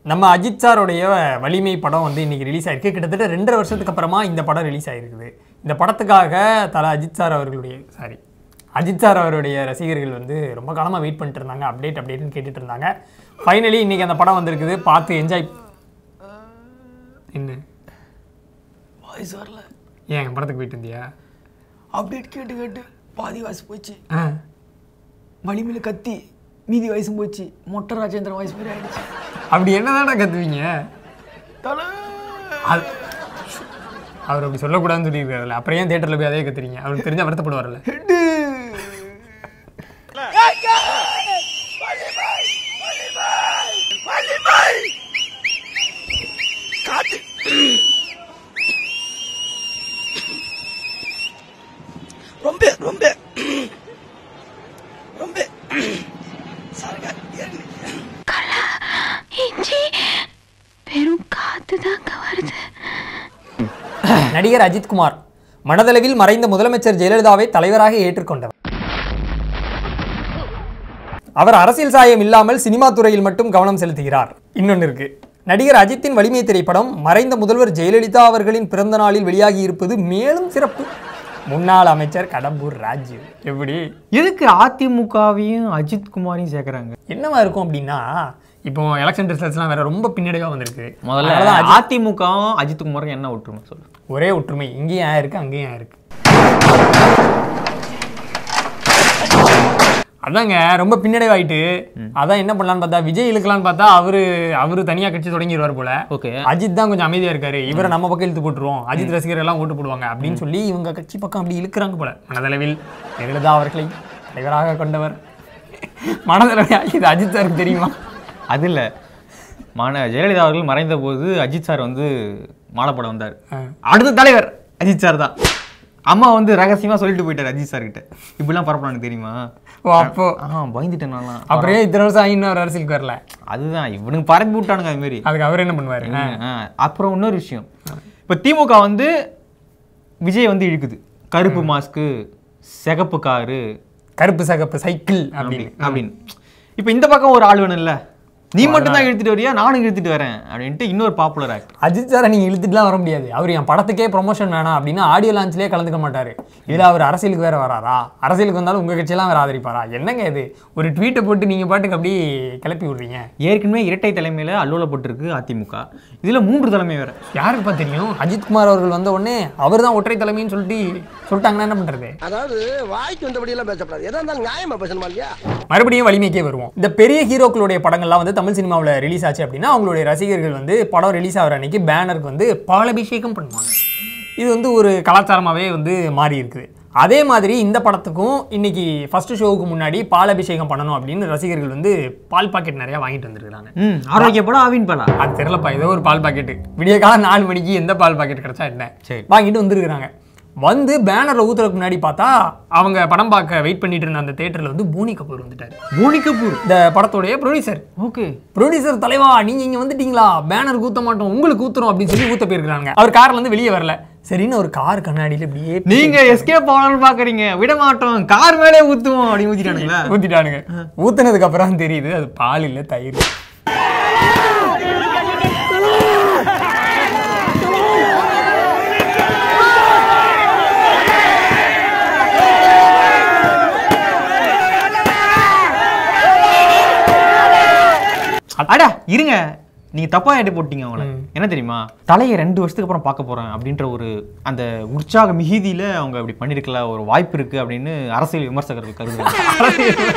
நம்ம அஜித் சாருடைய வலிமை படம் வந்து இன்னைக்கு ரிலீஸ் ஆயிருக்கு கிட்டத்தட்ட ரெண்டரை வருஷத்துக்கு அப்புறமா இந்த படம் ரிலீஸ் ஆயிருக்குது இந்த படத்துக்காக தல அஜித் சார் அவர்களுடைய சாரி அஜித் சார் அவருடைய ரசிகர்கள் வந்து ரொம்ப காலமாக வெயிட் பண்ணிட்டு இருந்தாங்க அப்டேட் அப்டேட்னு கேட்டுட்டு இருந்தாங்க ஃபைனலி இன்னைக்கு அந்த படம் வந்திருக்குது பார்த்து என்ஜாய் என்ன வாய்ஸ் வரல ஏன் படத்துக்கு போயிட்டு இருந்தியா அப்டேட் கேட்டு கேட்டு பாதி வாய்ஸ் போச்சு ஆ வலிமையில கத்தி மீதி வயசும் போச்சு மொட்டை ராஜேந்திரன் வயசு மாதிரி ஆயிடுச்சு அப்படி என்னதான்டா கத்துவீங்க தல அது அவர் அப்படி சொல்லக்கூடாதுன்னு சொல்லியிருக்காருல்ல அப்புறம் ஏன் தேட்டரில் போய் அதே கத்துறீங்க அவருக்கு தெரிஞ்ச வருத்தப்படுவார்ல ஹெட்டு ரொம்ப ரொம்ப ரொம்ப சாருங்க ஏறுங்க. இஞ்சி வெறும் காத்து தாங்க வருது நடிகர் அஜித்குமார் மனதளவில் மறைந்த முதலமைச்சர் ஜெயலலிதாவை தலைவராக ஏற்றுக்கொண்டவர் அவர் அரசியல் சாயம் இல்லாமல் சினிமா துறையில் மட்டும் கவனம் செலுத்துகிறார் இன்னொன்று இருக்கு நடிகர் அஜித்தின் வலிமை திரைப்படம் மறைந்த முதல்வர் ஜெயலலிதா அவர்களின் பிறந்த நாளில் வெளியாகி இருப்பது மேலும் சிறப்பு முன்னாள் அமைச்சர் கடம்பூர் ராஜு எப்படி எதுக்கு அதிமுகவையும் அஜித் குமாரையும் சேர்க்குறாங்க என்னவா இருக்கும் அப்படின்னா இப்போ எலெக்ஷன் ரிசல்ட்ஸ்லாம் வேற ரொம்ப பின்னடைவா வந்திருக்கு முதல்ல அதனாலதான் அஜித் அதிமுகவும் அஜித் குமாரும் என்ன ஒற்றுமை சொல்லு ஒரே ஒற்றுமை இங்கேயும் ஏன் இருக்கு அங்கேயும் ஏன் இருக்கு அதாங்க ரொம்ப பின்னடைவாயிட்டு அதான் என்ன பண்ணலான்னு பார்த்தா விஜய் இழுக்கலான்னு பார்த்தா அவரு அவரு தனியா கட்சி தொடங்கிடுவார் போல ஓகே அஜித் தான் கொஞ்சம் அமைதியா இருக்காரு இவரை நம்ம பக்கம் இழுத்து போட்டுருவோம் அஜித் ரசிகர்கள் எல்லாம் ஓட்டு போடுவாங்க அப்படின்னு சொல்லி இவங்க கட்சி பக்கம் அப்படி இழுக்கிறாங்க போல மனதளவில் ஜெயலலிதா அவர்களை தலைவராக கொண்டவர் மனதளவில் இது அஜித் சாருக்கு தெரியுமா அது இல்லை மான ஜெயலலிதா அவர்கள் மறைந்த போது அஜித் சார் வந்து மாலைப்படம் வந்தார் அடுத்த தலைவர் அஜித் சார் தான் அம்மா வந்து ரகசியமா சொல்லிட்டு போயிட்டார் அஜித் சார் கிட்ட இப்படிலாம் பரப்பலான்னு தெரியுமா ஓ அப்போ ஆ பயந்துட்டேன் நான்லாம் அப்புறம் ஏன் இத்தனை வருஷம் ஆகி இன்னொரு அரசியலுக்கு வரல அதுதான் இவனுக்கு பரப்பி விட்டானுங்க அது மாதிரி அதுக்கு அவர் என்ன பண்ணுவாரு ஆ, அப்புறம் இன்னொரு விஷயம் இப்போ திமுக வந்து விஜய் வந்து இழுக்குது கருப்பு மாஸ்க்கு சிகப்பு காரு கருப்பு சகப்பு சைக்கிள் அப்படின்னு அப்படின்னு இப்போ இந்த பக்கம் ஒரு ஆள் வேணும்ல நீ மட்டும் தான் இழுத்துட்டு வரியா நானும் இழுத்துட்டு வரேன் அப்படின்ட்டு இன்னொரு பாப்புலர் ஆக்டர் அஜித் சாரை நீங்க இழுத்துட்டுலாம் வர முடியாது அவர் என் படத்துக்கே ப்ரொமோஷன் வேணாம் அப்படின்னா ஆடியோ லான்ச்லேயே கலந்துக்க மாட்டாரு இதுல அவர் அரசியலுக்கு வேற வராரா அரசியலுக்கு வந்தாலும் உங்க கட்சியெல்லாம் வேற ஆதரிப்பாரா என்னங்க இது ஒரு ட்வீட்டை போட்டு நீங்க பாட்டுக்கு அப்படியே கிளப்பி விடுறீங்க ஏற்கனவே இரட்டை தலைமையில அல்லோலப்பட்டிருக்கு அதிமுக இதுல மூன்று தலைமை வேற யாருக்குப்பா தெரியும் அஜித்குமார் அவர்கள் வந்த உடனே அவர் தான் ஒற்றை தலைமைன்னு சொல்லிட்டு சொல்லிட்டாங்கன்னா என்ன பண்றது அதாவது வாய்க்கு வந்தபடி எல்லாம் பேசக்கூடாது எதா இருந்தாலும் நியாயமா பேசணுமா இல்லையா மறுபடியும் வலிமைக்கே வருவோம் இந்த பெரிய ஹீரோக்களுடைய படங்கள்லாம் வந்து தமிழ் சினிமாவில் ரிலீஸ் ஆச்சு அப்படின்னா அவங்களுடைய ரசிகர்கள் வந்து படம் ரிலீஸ் ஆகிற அன்னைக்கு பேனருக்கு வந்து பாலபிஷேகம் பண்ணுவாங்க இது வந்து ஒரு கலாச்சாரமாகவே வந்து மாறி இருக்குது அதே மாதிரி இந்த படத்துக்கும் இன்னைக்கு ஃபர்ஸ்ட் ஷோவுக்கு முன்னாடி பாலபிஷேகம் பண்ணணும் அப்படின்னு ரசிகர்கள் வந்து பால் பாக்கெட் நிறையா வாங்கிட்டு வந்திருக்காங்க ம் ஆரோக்கியப்படம் ஆவின் பலா அது தெரியலப்பா ஏதோ ஒரு பால் பாக்கெட்டு விடிய காலம் நாலு மணிக்கு எந்த பால் பாக்கெட் கிடைச்சா என்ன சரி. வாங்கிட்டு வந்திருக்கிறாங்க வந்து பேனரில் ஊத்துறதுக்கு முன்னாடி பார்த்தா அவங்க படம் பார்க்க வெயிட் பண்ணிட்டு இருந்த அந்த தேட்டரில் வந்து போனி கபூர் வந்துட்டார் போனி கபூர் இந்த படத்தோடைய ப்ரொடியூசர் ஓகே ப்ரொடியூசர் தலைவா நீங்க இங்க வந்துட்டீங்களா பேனர் ஊத்த மாட்டோம் உங்களுக்கு ஊத்துறோம் அப்படின்னு சொல்லி ஊத்த போயிருக்காங்க அவர் கார்ல இருந்து வெளியே வரல சரின்னு ஒரு கார் கண்ணாடியில இப்படியே நீங்க எஸ்கேப் ஆகலாம்னு பாக்குறீங்க விட மாட்டோம் கார் மேலே ஊத்துவோம் அப்படின்னு ஊத்திட்டானுங்களா ஊத்திட்டானுங்க ஊத்துனதுக்கு அப்புறம் தெரியுது அது பால் இல்ல தயிர் அடா இருங்க நீங்க தப்பா எடை போட்டீங்க அவங்கள என்ன தெரியுமா தலையை ரெண்டு வருஷத்துக்கு அப்புறம் பார்க்க போறேன் அப்படின்ற ஒரு அந்த உற்சாக மிகுதியில அவங்க அப்படி பண்ணிருக்கலாம் ஒரு வாய்ப்பு இருக்கு அப்படின்னு அரசியல் விமர்சகர்கள் கருதுறாங்க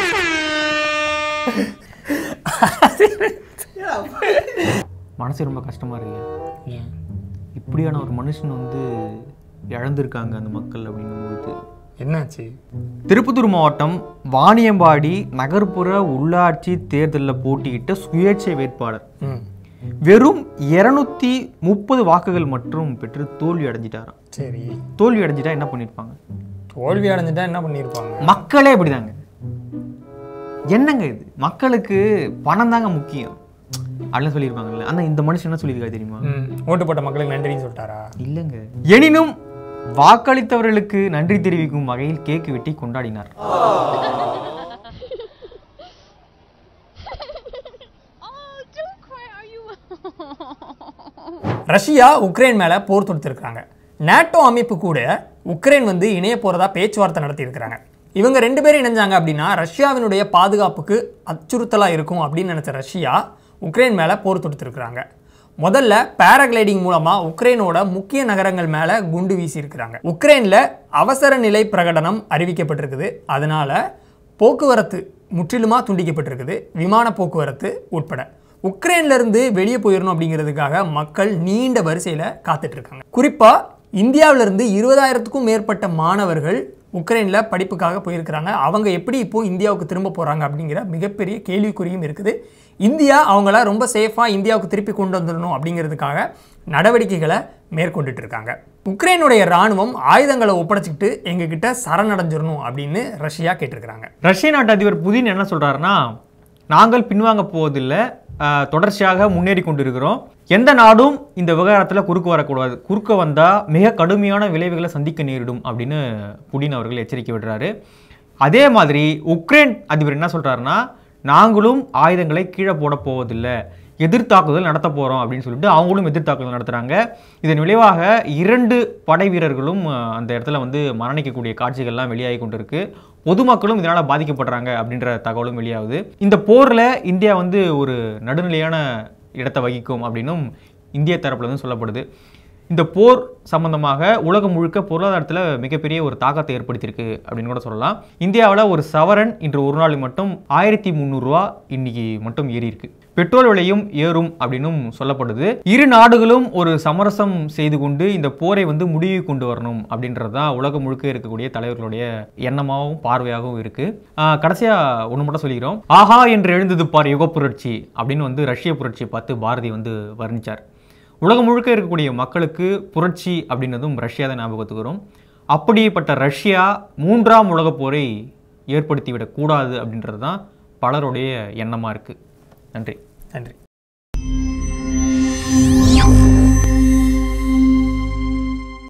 மனசு ரொம்ப கஷ்டமா இருக்கு இப்படியான ஒரு மனுஷன் வந்து இழந்திருக்காங்க அந்த மக்கள் அப்படிங்கும்போது என்னாச்சு திருப்பத்தூர் மாவட்டம் வாணியம்பாடி நகர்ப்புற உள்ளாட்சி தேர்தலில் போட்டியிட்ட சுயேட்சை வேட்பாளர் ம் வெறும் இருநூத்தி முப்பது வாக்குகள் மற்றும் பெற்று தோல்வி அடைஞ்சிட்டாராம் சரி தோல்வி அடைஞ்சிட்டா என்ன பண்ணியிருப்பாங்க தோல்வி அடைஞ்சிட்டா என்ன பண்ணியிருப்பாங்க மக்களே இப்படிதாங்க என்னங்க இது மக்களுக்கு பணம் தாங்க முக்கியம் அப்படின்னு சொல்லியிருப்பாங்கல்ல ஆனா இந்த மனுஷன் என்ன சொல்லியிருக்காரு தெரியுமா ம் ஓட்டு போட்ட மக்களுக்கு நன்றின்னு சொல்லிட்டாரா இல்லைங்க எனினும் வாக்களித்தவர்களுக்கு நன்றி தெரிவிக்கும் வகையில் கேக் வெட்டி கொண்டாடினார் Oh, don't cry. Are you Russia Ukraine மேலே போர் தொடுத்திருக்காங்க நேட்டோ அமைப்பு கூட உக்ரைன் வந்து இணைய போகிறதா பேச்சுவார்த்தை நடத்தியிருக்கிறாங்க இவங்க ரெண்டு பேரும் இணைஞ்சாங்க அப்படின்னா ரஷ்யாவினுடைய பாதுகாப்புக்கு அச்சுறுத்தலாக இருக்கும் அப்படின்னு நினச்ச ரஷ்யா உக்ரைன் மேலே போர் தொடுத்திருக்கிறாங்க முதல்ல பேராகிளைடிங் மூலமாக உக்ரைனோட முக்கிய நகரங்கள் மேலே குண்டு வீசியிருக்கிறாங்க உக்ரைனில் அவசர நிலை பிரகடனம் அறிவிக்கப்பட்டிருக்குது அதனால போக்குவரத்து முற்றிலுமாக துண்டிக்கப்பட்டிருக்குது விமான போக்குவரத்து உட்பட உக்ரைன்ல இருந்து வெளியே போயிடணும் அப்படிங்கிறதுக்காக மக்கள் நீண்ட வரிசையில் காத்துட்டு இருக்காங்க குறிப்பாக இந்தியாவிலிருந்து இருபதாயிரத்துக்கும் மேற்பட்ட மாணவர்கள் உக்ரைனில் படிப்புக்காக போயிருக்கிறாங்க அவங்க எப்படி இப்போ இந்தியாவுக்கு திரும்ப போகிறாங்க அப்படிங்கிற மிகப்பெரிய கேள்விக்குறியும் இருக்குது இந்தியா அவங்கள ரொம்ப சேஃபாக இந்தியாவுக்கு திருப்பி கொண்டு வந்துடணும் அப்படிங்கிறதுக்காக நடவடிக்கைகளை மேற்கொண்டுட்டு இருக்காங்க உக்ரைனுடைய ராணுவம் ஆயுதங்களை ஒப்படைச்சிக்கிட்டு எங்ககிட்ட சரணடைஞ்சிடணும் அப்படின்னு ரஷ்யா கேட்டிருக்கிறாங்க ரஷ்ய நாட்டு அதிபர் புதின் என்ன சொல்றாருன்னா நாங்கள் பின்வாங்க போவதில்லை ஆஹ், தொடர்ச்சியாக முன்னேறி கொண்டிருக்கிறோம் எந்த நாடும் இந்த விவகாரத்தில் குறுக்க வரக்கூடாது குறுக்க வந்தால் மிக கடுமையான விளைவுகளை சந்திக்க நேரிடும் அப்படின்னு புடின் அவர்கள் எச்சரிக்கை விடுறாரு அதே மாதிரி உக்ரைன் அதிபர் என்ன சொல்றாருன்னா நாங்களும் ஆயுதங்களை கீழே போட போவதில்லை எதிர்த்தாக்குதல் நடத்த போகிறோம் அப்படின்னு சொல்லிட்டு அவங்களும் எதிர்த்தாக்குதல் நடத்துகிறாங்க இதன் விளைவாக இரண்டு படை வீரர்களும் அஹ், அந்த இடத்துல வந்து மரணிக்கக்கூடிய காட்சிகள்லாம் வெளியாகி கொண்டிருக்கு பொதுமக்களும் இதனால் பாதிக்கப்படுறாங்க அப்படின்ற தகவலும் வெளியாகுது இந்த போரில் இந்தியா வந்து ஒரு நடுநிலையான இடத்தை வகிக்கும் அப்படின்னும் இந்திய தரப்புல இருந்து சொல்லப்படுது இந்த போர் சம்பந்தமாக உலகம் முழுக்க பொருளாதாரத்தில் மிகப்பெரிய ஒரு தாக்கத்தை ஏற்படுத்தியிருக்கு அப்படின்னு கூட சொல்லலாம் இந்தியாவில் ஒரு சவரன் இன்று ஒரு நாள் மட்டும் ஆயிரத்தி முந்நூறுரூவா இன்னைக்கு மட்டும் ஏறி இருக்கு பெட்ரோல் விலையும் ஏறும் அப்படின்னும் சொல்லப்படுது இரு நாடுகளும் ஒரு சமரசம் செய்து கொண்டு இந்த போரை வந்து முடிவு கொண்டு வரணும் அப்படின்றது தான் உலகம் முழுக்க இருக்கக்கூடிய தலைவர்களுடைய எண்ணமாகவும் பார்வையாகவும் இருக்கு ஆஹ் கடைசியா ஒன்று மட்டும் சொல்லிக்கிறோம் ஆஹா என்று எழுந்தது பார் யுக புரட்சி அப்படின்னு வந்து ரஷ்ய புரட்சியை பார்த்து பாரதி வந்து வர்ணிச்சார் உலகம் முழுக்க இருக்கக்கூடிய மக்களுக்கு புரட்சி அப்படின்னதும் ரஷ்யா தான் ஞாபகத்துக்கு வரும் அப்படிப்பட்ட ரஷ்யா மூன்றாம் உலகப் போரை ஏற்படுத்திவிடக் கூடாது அப்படின்றது தான் பலருடைய எண்ணமாக இருக்குது நன்றி நன்றி